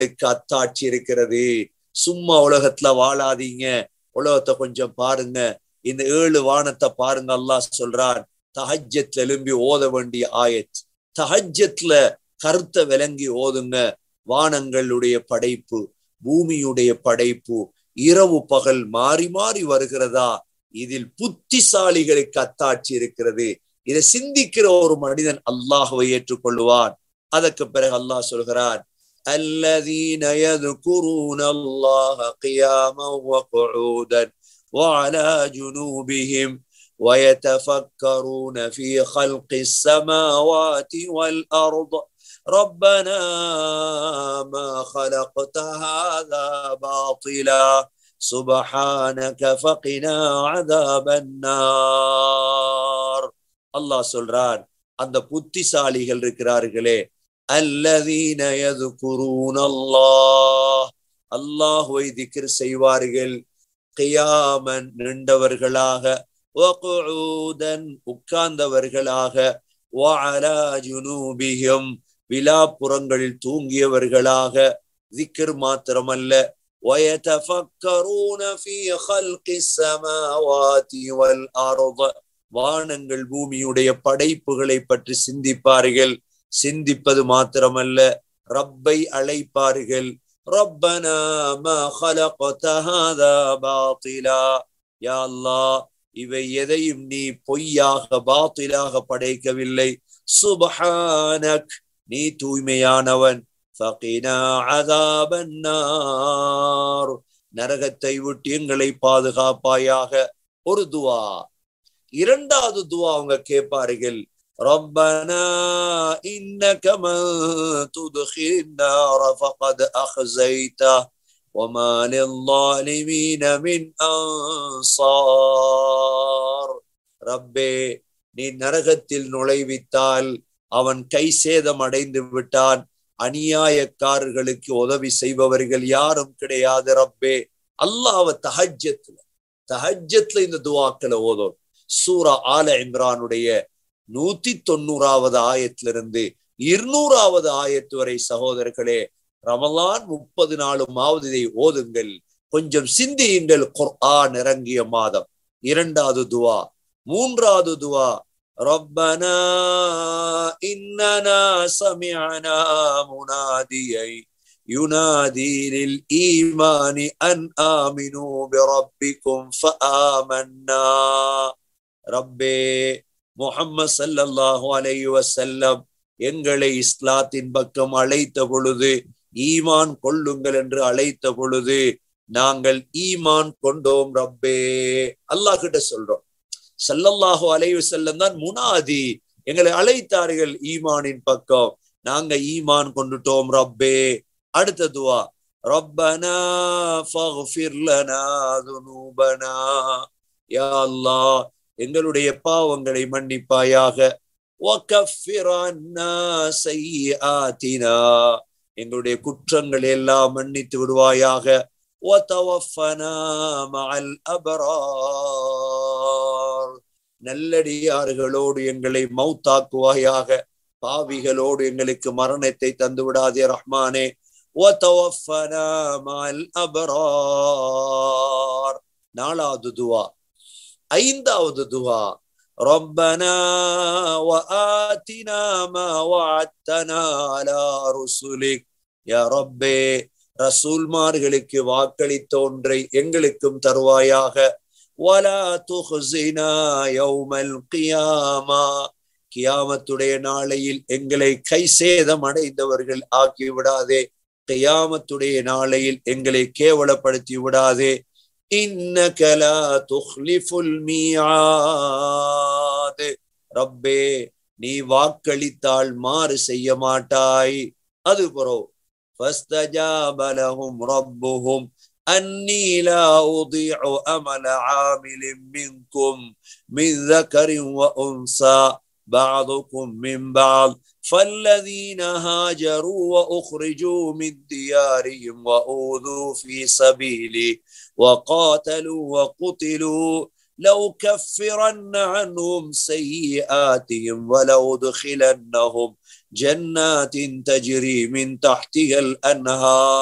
சிந்திக்கிறவர்களுக்கு அத்தாட்சி இருக்கிறது சும்மா உலகத்துல வாழாதீங்க உலகத்தை கொஞ்சம் பாருங்க இந்த ஏழு வானத்தை பாருங்க அல்லாஹ் சொல்றான் தஹஜத்துல எழும்பி ஓத வேண்டிய ஆயத் தஹஜத்துல கருத்தை விளங்கி ஓதுங்க வானங்களுடைய படைப்பு பூமியுடைய படைப்பு இரவு பகல் மாறி மாறி வருகிறதா இதில் புத்திசாலிகளுக்கு அத்தாட்சி இருக்கிறது இதை சிந்திக்கிற ஒரு மனிதன் அல்லாஹுவை ஏற்றுக்கொள்வான் அதற்கு பிறகு அல்லாஹ் சொல்கிறான் الذين يذكرون الله قياما وقعودا وعلى جنوبهم ويتفكرون في خلق السماوات والأرض ربنا ما خلقت هذا باطلا سبحانك فقنا عذاب النار அல்லாஹ் சொல்றான் அந்த புத்திசாலிகள் இருக்கிறார்களே அல்லதீன யதுகுரூன அல்லாஹ் அல்லாஹுவை திக்ர் செய்வார்கள் கியாமன் நின்றவர்களாக வகுஊதன் உட்கார்ந்தவர்களாக வஅலா ஜுனூபிஹிம் விலாப்புறங்களில் தூங்கியவர்களாக திக்ர் மாத்திரமல்ல ويتفكرون في خلق السماوات والأرض வானங்கள் பூமியுடைய படைப்புகளை பற்றி சிந்திப்பார்கள் சிந்திப்பது மாத்திரமல்ல ரப்பை அழைப்பார்கள் ரப்பனா மா خلقت هذا باطلا யா அல்லாஹ் இவை எதையும் நீ பொய்யாக பாத்திலாக படைக்கவில்லை சுபஹானக் நீ தூய்மையானவன் ஃபகினா அதாபன் நார் நரகத்தை விட்டு எங்களை பாதுகாப்பாயாக ஒரு துவா இரண்டாவது துவா அவங்க கேட்பார்கள் ربنا إنك من تدخل النار فقد أخزيته وما للظالمين من أنصار ربي நீ நரகத்தில் நுழைவித்தால் அவன் கை சேதம் அடைந்து விட்டான் அநியாயக்காரர்களுக்கு உதவி செய்பவர்கள் யாரும் கிடையாது ரப்பே அல்லாஹ் தஹஜத்துல தஹஜத்துல இந்த துவாக்களை ஓதும் சூரா ஆல இம்ரானுடைய நூத்தி தொண்ணூறாவது ஆயத்திலிருந்து இருநூறாவது ஆயத்து வரை சகோதரர்களே ரமலான் முப்பது நாளுமாவது இதை ஓதுங்கள் கொஞ்சம் சிந்தியுங்கள் குர்ஆன் இறங்கிய மாதம் இரண்டாவது துவா மூன்றாவது துவா ربنا إننا سمعنا مناديا ينادي للإيمان أن آمنوا بربكم فآمنا ربي முகம்மது சல்லல்லாஹு அலைஹி வஸல்லம் எங்களை இஸ்லாத்தின் பக்கம் அழைத்த பொழுது ஈமான் கொள்ளுங்கள் என்று அழைத்த பொழுது நாங்கள் ஈமான் கொண்டோம் ரப்பே அல்லாஹ் கிட்ட சொல்றோம் சல்லல்லாஹு அலைஹி வஸல்லம் தான் முனாதி எங்களை அழைத்தார்கள் ஈமானின் பக்கம் நாங்க ஈமான் கொண்டுட்டோம் ரப்பே அடுத்த துவா ரப்பனா ஃபக்ஃபிர் லனா துனூபனா யா அல்லாஹ் எங்களுடைய பாவங்களை மன்னிப்பாயாக எங்களுடைய குற்றங்களை எல்லாம் மன்னித்து விடுவாயாக நல்லடியார்களோடு எங்களை மௌத்தாக்குவாயாக பாவிகளோடு எங்களுக்கு மரணத்தை தந்து விடாதே ரஹ்மானே நாலாவது துவா ஐந்தாவது துவா ربنا وآتنا ما وعدتنا على رسلك يا ربي ரசூல்மார்களுக்கு வாக்களித்த ஒன்றை எங்களுக்கும் தருவாயாக ولا تخزنا يوم القيامة கியாமத்துடைய நாளையில் எங்களை கை சேதம் அடைந்தவர்கள் ஆக்கி விடாதே கியாமத்துடைய நாளையில் எங்களை கேவலப்படுத்தி விடாதே إنك لا تخلف الميعاد ரப்பே நீ வாக்களித்தால் மாறு செய்ய மாட்டாய் அது புறோ فاستجاب لهم ربهم أني لا أضيع أمل عامل منكم من ذكر وأنثى بعضكم من بعض فالذين هاجروا وأخرجوا من ديارهم وأوذوا في سبيلي وقاتلوا وقتلوا لأكفرن عنهم سيئاتهم ولأدخلنهم جنات تجري من تحتها الأنهار